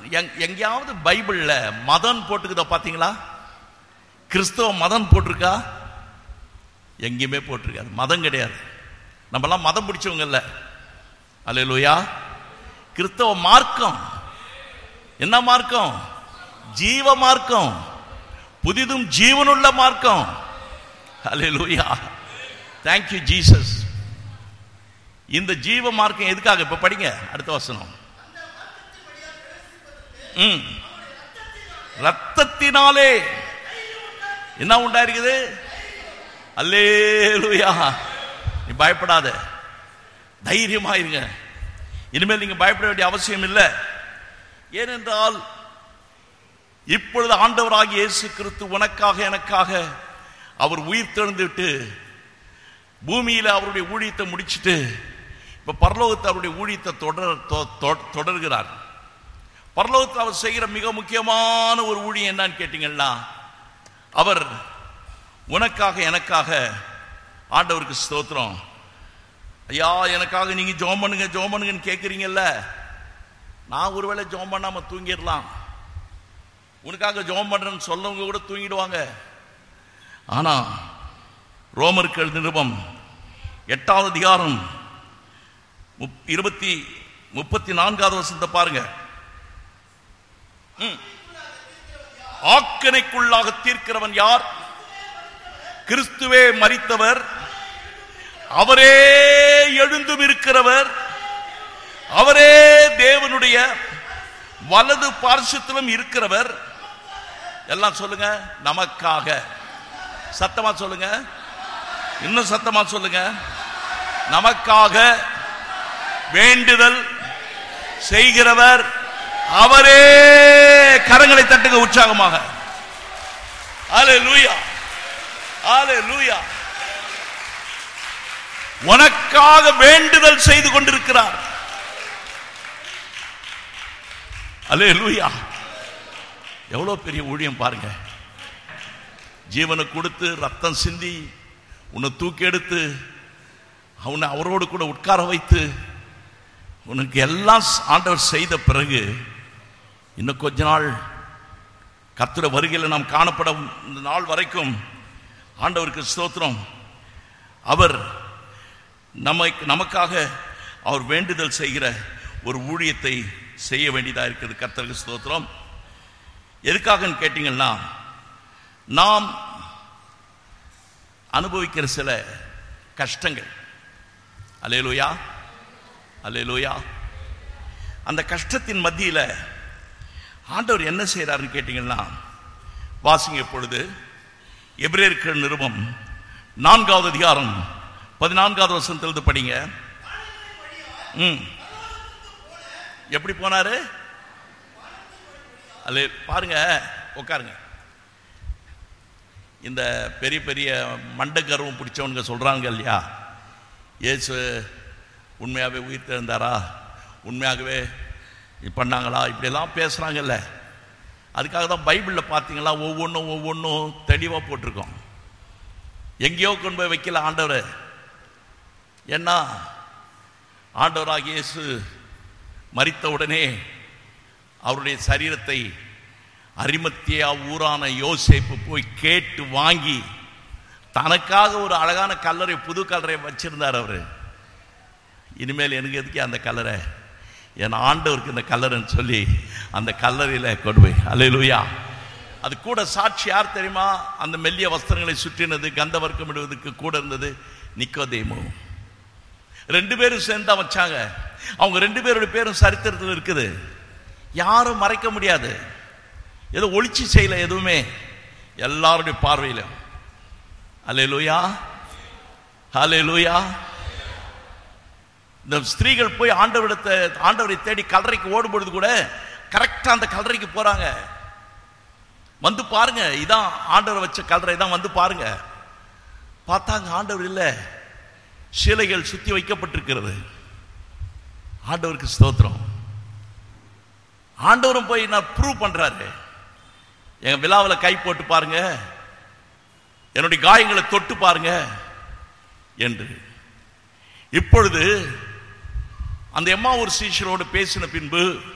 எங்- எங்கேயாவது பைபிள்ல மதம் போட்டுக்குதா பாத்தீங்களா கிறிஸ்தவ மதம் போட்டிருக்கா எங்கேயுமே போட்டிருக்காது மதம் கிடையாது நம்மலாம் மதம் பிடிச்சவங்க இல்ல அல்லேலூயா கிறிஸ்தவ மார்க்கம் என்ன மார்க்கம் ஜீவ மார்க்கம் புதிதும் ஜீவனுள்ள மார்க்கம் அல்லேலூயா thank you ஜீசஸ் இந்த ஜீவ மார்க்கம் எதுக்காக இப்ப படிங்க அடுத்த வசனம் ம் ரத்தத்தினாலே என்ன உண்டாயிருக்குது அல்லேலூயா நீ பயப்படாத தைரியமா இருங்க இனிமேல் நீங்க பயப்பட வேண்டிய அவசியம் இல்லை ஏனென்றால் இப்பொழுது ஆண்டவராகிய இயேசு கிறிஸ்து உனக்காக எனக்காக அவர் உயிர் தெழுந்துவிட்டு பூமியில அவருடைய ஊழியத்தை முடிச்சிட்டு இப்ப பரலோகத்தை அவருடைய ஊழியத்தை தொடர் தொ- தொ- தொடர்கிறார் பரலோகத்தில் அவர் செய்கிற மிக முக்கியமான ஒரு ஊழியம் என்னன்னு கேட்டீங்கன்னா அவர் உனக்காக எனக்காக ஆண்டவருக்கு ஸ்தோத்திரம் ஐயா எனக்காக நீங்க ஜோம் பண்ணுங்க ஜோம் பண்ணுங்கன்னு கேட்குறீங்கல்ல நான் ஒருவேளை ஜோம் பண்ணாம தூங்கிடலாம் உனக்காக ஜோம் பண்றேன்னு சொல்லவங்க கூட தூங்கிடுவாங்க ஆனா ரோமர்கள் நிருபம் எட்டாவது அதிகாரம் முப்- இருபத்தி முப்பத்தி நான்காவது வருஷத்தை பாருங்க ம். ஆக்கனைக்குள்ளாக தீர்க்கிறவன் யார் கிறிஸ்துவே மரித்தவர் அவரே எழுந்தும் இருக்கிறவர் அவரே தேவனுடைய வலது பார்சத்திலும் இருக்கிறவர் எல்லாம் சொல்லுங்க நமக்காக சத்தமா சொல்லுங்க இன்னும் சத்தமா சொல்லுங்க நமக்காக வேண்டுதல் செய்கிறவர் அவரே கரங்களை தட்டுங்க உற்சாகமாக அல்லேலூயா அல்லேலூயா உனக்காக வேண்டுதல் செய்து கொண்டிருக்கிறார் அல்லேலூயா எவ்வளவு பெரிய ஊழியம் பாருங்க ஜீவனை கொடுத்து ரத்தம் சிந்தி உன்னை தூக்கி எடுத்து அவனை அவரோடு கூட உட்கார வைத்து உனக்கு எல்லாம் ஆண்டவர் செய்த பிறகு இன்னும் கொஞ்ச நாள் கர்த்தர வருகையில் நாம் காணப்படும் இந்த நாள் வரைக்கும் ஆண்டவருக்கு ஸ்தோத்திரம் அவர் நம்மை நமக்காக அவர் வேண்டுதல் செய்கிற ஒரு ஊழியத்தை செய்ய வேண்டியதாக இருக்குது கர்த்தருக்கு ஸ்தோத்திரம் எதுக்காகன்னு கேட்டீங்கன்னா நாம் அனுபவிக்கிற சில கஷ்டங்கள் அலேலூயா அலேலூயா அந்த கஷ்டத்தின் மத்தியில ஆண்டவர் என்ன செய்றாருன்னு கேட்டீங்கன்னா வாசிங்க இப்பொழுது எபிரேயர்கள் நிருபம் நான்காவது அதிகாரம் பதினான்காவது வருஷத்திலிருந்து படிங்க ம் எப்படி போனாரு அல்ல பாருங்க உட்காருங்க இந்த பெரிய பெரிய மண்ட கர்வம் பிடிச்சவனுங்க சொல்றாங்க இல்லையா இயேசு உண்மையாகவே உயிர் தெரிந்தாரா உண்மையாகவே இப்ப பண்ணாங்களா இப்படியெல்லாம் பேசுறாங்கல்ல அதுக்காக தான் பைபிளில் பார்த்தீங்களா ஒவ்வொன்றும் ஒவ்வொன்றும் தெளிவாக போட்டிருக்கோம் எங்கேயோ கொண்டு போய் வைக்கல ஆண்டவர் ஏன்னா ஆண்டவராகிய இயேசு மரித்த உடனே அவருடைய சரீரத்தை அரிமத்தியா ஊரான யோசேப்பு போய் கேட்டு வாங்கி தனக்காக ஒரு அழகான கல்லறை புது கல்லறை வச்சிருந்தார் அவரு இனிமேல் எனக்கு எதுக்கு அந்த கல்லறை என் ஆண்டவருக்கு இந்த கல்லறைன்னு சொல்லி அந்த கல்லறையில கொண்டு போய் அல்லேலூயா அது கூட சாட்சி யார் தெரியுமா அந்த மெல்லிய வஸ்திரங்களை சுற்றினது கந்த வர்க்கம் இடுவதற்கு கூட இருந்தது நிக்கோதேமு ரெண்டு பேரும் சேர்ந்து தான் வச்சாங்க அவங்க ரெண்டு பேருடைய பேரும் சரித்திரத்தில் இருக்குது யாரும் மறைக்க முடியாது ஏதோ ஒளிச்சு செய்யல எதுவுமே எல்லாருடைய பார்வையில அல்லேலூயா ஹalleluya இந்த ஸ்திரீகள் போய் ஆண்டவரிடத்தை ஆண்டவரை தேடி கல்லறைக்கு ஓடும்பொழுது கூட கரெக்டா அந்த கல்லறைக்கு போறாங்க வந்து பாருங்க இதான் ஆண்டவர் வச்ச கல்லறை தான் வந்து பாருங்க பார்த்தாங்க ஆண்டவர் இல்லை சிலைகள் சுத்தி வைக்கப்பட்டிருக்கிறது ஆண்டவருக்கு ஸ்தோத்திரம் ஆண்டவரும் போய் நான் ப்ரூவ் பண்றாரு எங்க விழாவில் கை போட்டு பாருங்க என்னுடைய காயங்களை தொட்டு பாருங்க என்று இப்பொழுது அந்த எம்மா ஒரு சீஷரோடு பேசின பின்பு